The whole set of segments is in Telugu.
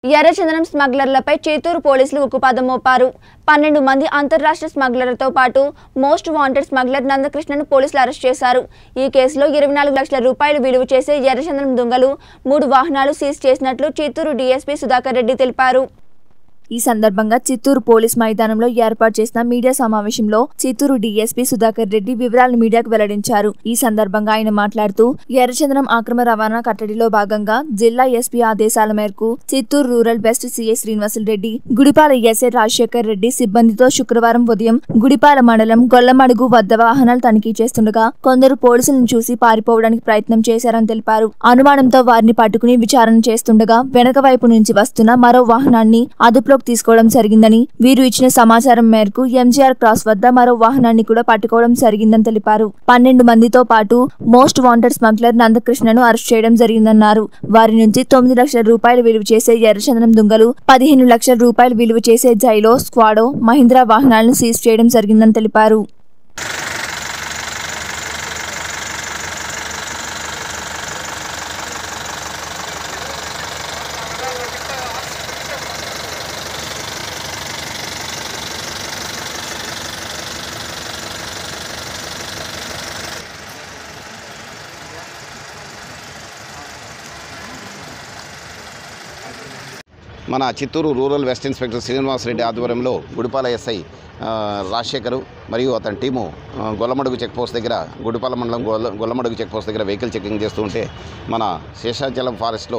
ఎర్రచందనం స్మగ్లర్లపై చేతూరు పోలీసులు ఉక్కుపాదం మోపారు పన్నెండు మంది అంతర్రాష్ట్ర స్మగ్లర్లతో పాటు మోస్ట్ వాంటెడ్ స్మగ్లర్ నందకృష్ణను పోలీసులు అరెస్ట్ చేశారు ఈ కేసులో ఇరవై నాలుగు లక్షల రూపాయలు విలువ చేసే ఎర్రచందనం దొంగలు మూడు వాహనాలు సీజ్ చేసినట్లు చిత్తూరు డీఎస్పీ సుధాకర్ రెడ్డి తెలిపారు ఈ సందర్భంగా చిత్తూరు పోలీస్ మైదానంలో ఏర్పాటు చేసిన మీడియా సమావేశంలో చిత్తూరు డీఎస్పీ సుధాకర్ రెడ్డి వివరాలను మీడియాకు వెల్లడించారు ఈ సందర్భంగా ఆయన మాట్లాడుతూ ఎర్రచందనం అక్రమ రవాణా కట్టడిలో భాగంగా జిల్లా ఎస్పీ ఆదేశాల మేరకు Chittoor rural west CI Srinivasulu Reddy Gudipala SI Rajasekhar Reddy సిబ్బందితో శుక్రవారం ఉదయం గుడిపాల మండలం గొల్లమడుగు వద్ద వాహనాలు తనిఖీ చేస్తుండగా కొందరు పోలీసులను చూసి పారిపోవడానికి ప్రయత్నం చేశారని తెలిపారు అనుమానంతో వారిని పట్టుకుని విచారణ చేస్తుండగా వెనక వైపు నుంచి వస్తున్న మరో వాహనాన్ని అదుపులోకి తీసుకోవడం జరిగిందని వీరు ఇచ్చిన సమాచారం మేరకు ఎంజీఆర్ క్రాస్ వద్ద మరో వాహనాన్ని కూడా పట్టుకోవడం జరిగిందని తెలిపారు పన్నెండు మందితో పాటు మోస్ట్ వాంటెడ్ స్మగ్లర్ నందకృష్ణను అరెస్ట్ చేయడం జరిగిందన్నారు వారి నుంచి తొమ్మిది లక్షల రూపాయలు విలువ చేసే ఎర్రచందనం దుంగలు పదిహేను లక్షల రూపాయలు విలువ చేసే జైలో స్క్వాడో మహీంద్రా వాహనాలను సీజ్ చేయడం జరిగిందని తెలిపారు మన Chittoor rural west inspector Srinivasareddy ఆధ్వర్యంలో గుడిపాల ఎస్ఐ ఆ, రాజశేఖరు మరియు అతని టీము ఆ, గొల్లమడుగు చెక్ పోస్ట్ దగ్గర గుడిపాల మండలం గొల్ల గొల్లమడుగు చెక్ పోస్ట్ దగ్గర వెహికల్ చెకింగ్ చేస్తూ ఉంటే మన శేషాచలం ఫారెస్ట్లో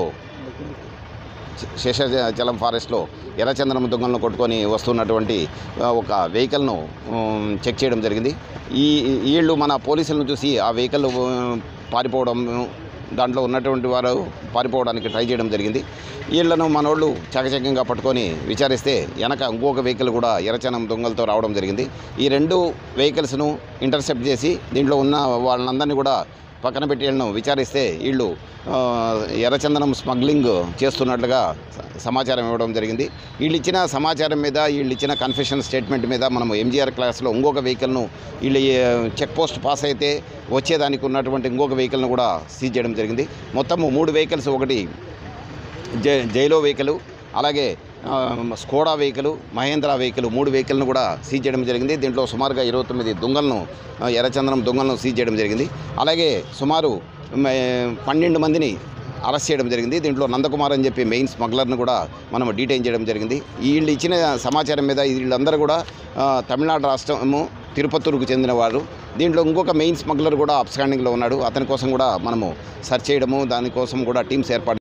శేషాచలం ఫారెస్ట్లో ఎర్రచందనం దొంగలను కొట్టుకొని వస్తున్నటువంటి ఆ, ఒక వెహికల్ను ఉమ్, చెక్ చేయడం జరిగింది ఈ వీళ్ళు మన పోలీసులను చూసి ఆ వెహికల్ ఉమ్, పారిపోవడం దాంట్లో ఉన్నటువంటి వారు పారిపోవడానికి ట్రై చేయడం జరిగింది వీళ్ళను మనోళ్ళు చకచకంగా పట్టుకొని విచారిస్తే వెనక ఇంకొక వెహికల్ కూడా ఎర్రచనం దొంగలతో రావడం జరిగింది ఈ రెండు వెహికల్స్ను ఇంటర్సెప్ట్ చేసి దీంట్లో ఉన్న వాళ్ళందరినీ కూడా పక్కన పెట్టి వీళ్ళను విచారిస్తే వీళ్ళు ఆ, ఎర్రచందనం స్మగ్లింగ్ చేస్తున్నట్లుగా స- సమాచారం ఇవ్వడం జరిగింది వీళ్ళు ఇచ్చిన సమాచారం మీద వీళ్ళు ఇచ్చిన కన్ఫెషన్ స్టేట్మెంట్ మీద మనం ఎంజీఆర్ క్లాస్లో ఇంకొక వెహికల్ను వీళ్ళు ఈ చెక్ పోస్ట్ పాస్ అయితే వచ్చేదానికి ఉన్నటువంటి ఇంకొక వెహికల్ను కూడా సీజ్ చేయడం జరిగింది మొత్తము మూడు వెహికల్స్ ఒకటి జై జైలో వెహికల్ అలాగే ఆ, స్కోడా వెహికల్ మహేంద్ర వెహికల్ మూడు వెహికల్ను కూడా సీజ్ చేయడం జరిగింది దీంట్లో సుమారుగా ఇరవై తొమ్మిది దొంగలను ఆ, ఎర్రచందనం దొంగలను సీజ్ చేయడం జరిగింది అలాగే సుమారు మ, పన్నెండు మందిని అరెస్ట్ చేయడం జరిగింది దీంట్లో నందకుమార్ అని చెప్పి మెయిన్ స్మగ్లర్ను కూడా మనం డీటైన్ చేయడం జరిగింది వీళ్ళు ఇచ్చిన సమాచారం మీద వీళ్ళందరూ కూడా ఆ, తమిళనాడు రాష్ట్రము తిరుపతూరుకు చెందిన వారు దీంట్లో ఇంకొక మెయిన్ స్మగ్లర్ కూడా అప్స్టాండింగ్లో ఉన్నాడు అతని కోసం కూడా మనము సెర్చ్ చేయడము దానికోసం కూడా టీమ్స్ ఏర్పాటు